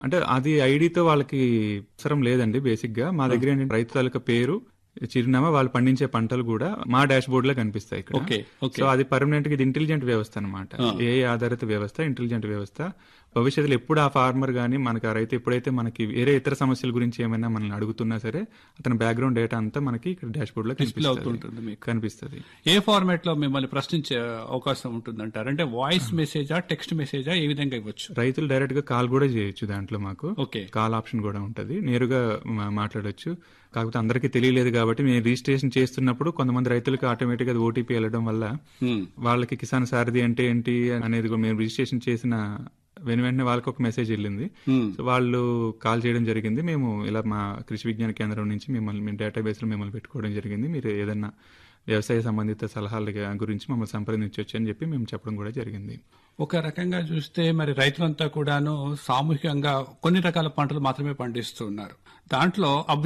అంటే అది ఐడితో వాళ్ళకి అవసరం లేదండి బేసిక్ గా మా దగ్గర ఏంటంటే రైతు తాలూకా పేరు చిరునామా వాళ్ళు పండించే పంటలు కూడా మా డాష్ బోర్డ్ లో కనిపిస్తాయి ఇక్కడ ఓకే ఓకే సో అది పర్మనెంట్ గా ఇది ఇంటెలిజెంట్ వ్యవస్థ అనమాట ఏ ఆధారిత వ్యవస్థ ఇంటెలిజెంట్ వ్యవస్థ భవిష్యత్తులో ఎప్పుడు ఆ ఫార్మర్ గానీ మనకి ఆ రైతు ఎప్పుడైతే మనకి వేరే ఇతర సమస్యల గురించి ఏమైనా మనల్ని అడుగుతున్నా సరే అతని బ్యాక్గ్రౌండ్ డేటా అంతా మనకి ఇక్కడ డాష్ బోర్డ్ లో డిస్ప్లే కనిపిస్తుంది అవుతుంటుంది మీకు కనిపిస్తుంది ఏ ఫార్మాట్ లో మిమ్మల్ని ప్రశ్నించే అవకాశం ఉంటుందంటారు అంటే వాయిస్ మెసేజా టెక్స్ట్ మెసేజా ఏ విధంగా ఇవ్వచ్చు రైతులు డైరెక్ట్ గా కాల్ కూడా చేయొచ్చు దాంట్లో మాకు ఓకే కాల్ ఆప్షన్ కూడా ఉంటది నేరుగా మా- మాట్లాడొచ్చు కాకపోతే అందరికీ తెలియలేదు కాబట్టి మేము రిజిస్ట్రేషన్ చేస్తున్నప్పుడు కొంతమంది రైతులకు ఆటోమేటిక్ గా ఓటీపీ వెళ్ళడం వల్ల ఉమ్, వాళ్ళకి కిసాన్ సారథి అంటే ఏంటి అనేది కూడా మేము రిజిస్ట్రేషన్ చేసిన వెను వెంటనే వాళ్ళకి ఒక మెసేజ్ వెళ్ళింది ఉమ్, సో వాళ్ళు కాల్ చేయడం జరిగింది మేము ఇలా మా కృషి విజ్ఞాన కేంద్రం నుంచి మిమ్మల్ని మేము డేటాబేస్ లో మిమ్మల్ని పెట్టుకోవడం జరిగింది మీరు ఏదన్నా వ్యవసాయ సంబంధిత సలహాల గురించి మమ్మల్ని సంప్రదించవచ్చు అని చెప్పి మేము చెప్పడం కూడా జరిగింది ఒక రకంగా చూస్తే మరి రైతులంతా కూడాను సామూహికంగా కొన్ని రకాల పంటలు మాత్రమే పండిస్తున్నారు దాంట్లో